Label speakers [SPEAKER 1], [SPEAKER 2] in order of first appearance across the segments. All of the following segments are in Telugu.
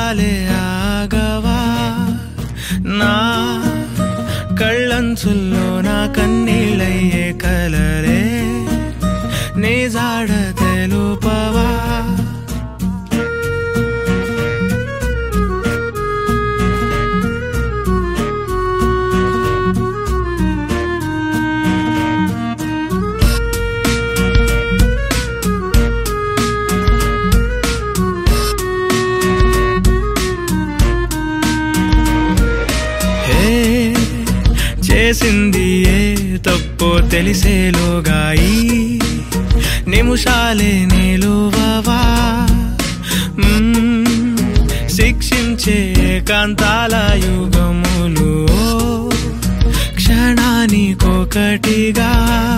[SPEAKER 1] నిమిషాలే ఆగవా నా కళ్ళంచుల్లో నా కన్నీళ్ళయ్యే కలలే నీ జాడ తెలుపవా హే చేసింది ఏ తప్పో తెలిసేలోగా ఈ నిమిషాలే నిలువవా మ్మ్, శిక్షించే కాంతాల యుగములు ఓ క్షణానికొకటిగా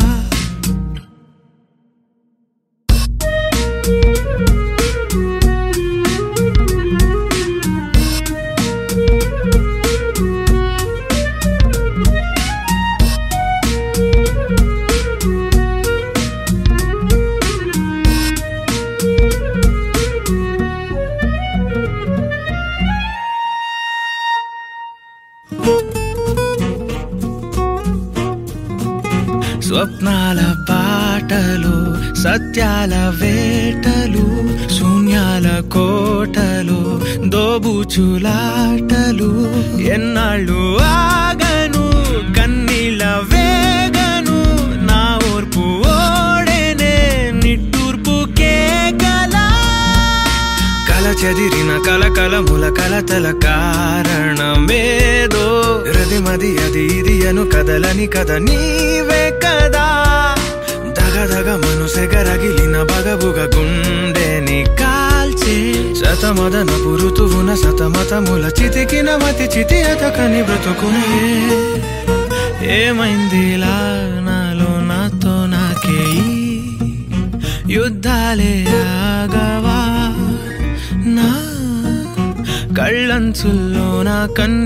[SPEAKER 1] స్వప్నాల పాటలు సత్యాల వేటలు శూన్యాల కోటలు దోబుచులాటలు ఎన్నాళ్ళు ఆగను కన్నీళ్ళ వేగను నా ఓర్పు ఓడేనే నిట్టూర్పు కేకలా కల చెదిరిన కల కలముల కలతల కారణమేదో హృదిమది అది ఇది అను కదలని కథ నీవే కదా దగ దగ మనసెగరగిలిన బగబుగ గుండెని కాల్చే శతమదన పురుతువున శతమతముల చితికిన మతి చితి అతకని బ్రతుకునే ఏమైందిలా నాలో నాతో నాకే ఈ యుద్ధాలే ఆగవా నా కళ్ళంచుల్లో నా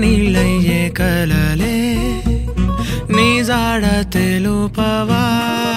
[SPEAKER 1] కన్నీళ్ళయ్యే కలలే నీ జాడ తెలుపవా